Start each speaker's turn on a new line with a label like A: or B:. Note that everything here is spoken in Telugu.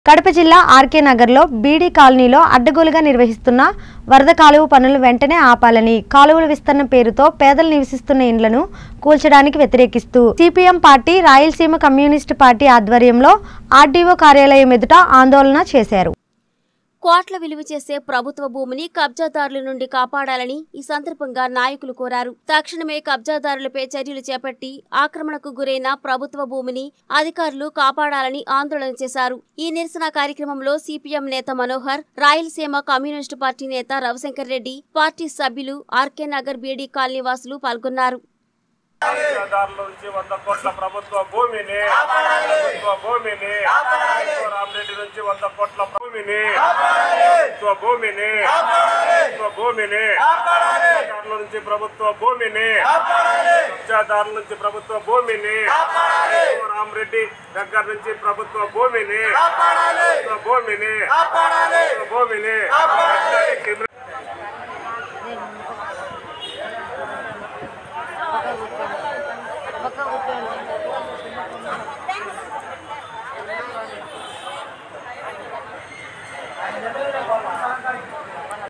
A: కడప జిల్లా ఆర్కే నగర్లో బీడీ కాలనీలో అడ్డగోలుగా నిర్వహిస్తున్న వరద కాలువ పనులు వెంటనే ఆపాలని కాలువల విస్తరణ పేరుతో పేదలు నివసిస్తున్న ఇండ్లను కూల్చడానికి వ్యతిరేకిస్తూ CPM party Rayalaseema communist party ఆధ్వర్యంలో ఆర్డీఓ కార్యాలయం ఎదుట ఆందోళన చేశారు
B: కోట్ల విలువ చేసే ప్రభుత్వ భూమిని కబ్జాదారుల నుండి కాపాడాలని ఈ సందర్భంగా నాయకులు కోరారు తక్షణమే కబ్జాదారులపై చర్యలు చేపట్టి ఆక్రమణకు గురైన ప్రభుత్వ భూమిని అధికారులు కాపాడాలని ఆందోళన చేశారు ఈ నిరసన కార్యక్రమంలో సిపిఎం నేత మనోహర్ రాయలసీమ కమ్యూనిస్టు పార్టీ నేత రవిశంకర్ రెడ్డి పార్టీ సభ్యులు ఆర్కే నగర్ బీడీ కాలనీ వాసులు పాల్గొన్నారు
C: కబ్జాదారుల నుంచి వంద కోట్ల ప్రభుత్వ భూమిని ప్రభుత్వ భూమిని రామరెడ్డి నుంచి వంద కోట్ల భూమిని ప్రభుత్వ భూమిని ప్రభుత్వ భూమిని కబ్జాదారుల నుంచి ప్రభుత్వ భూమిని కబ్జాదారుల నుంచి ప్రభుత్వ భూమిని రామరెడ్డి దగ్గర నుంచి ప్రభుత్వ భూమిని ప్రభుత్వ భూమిని ప్రభుత్వ భూమిని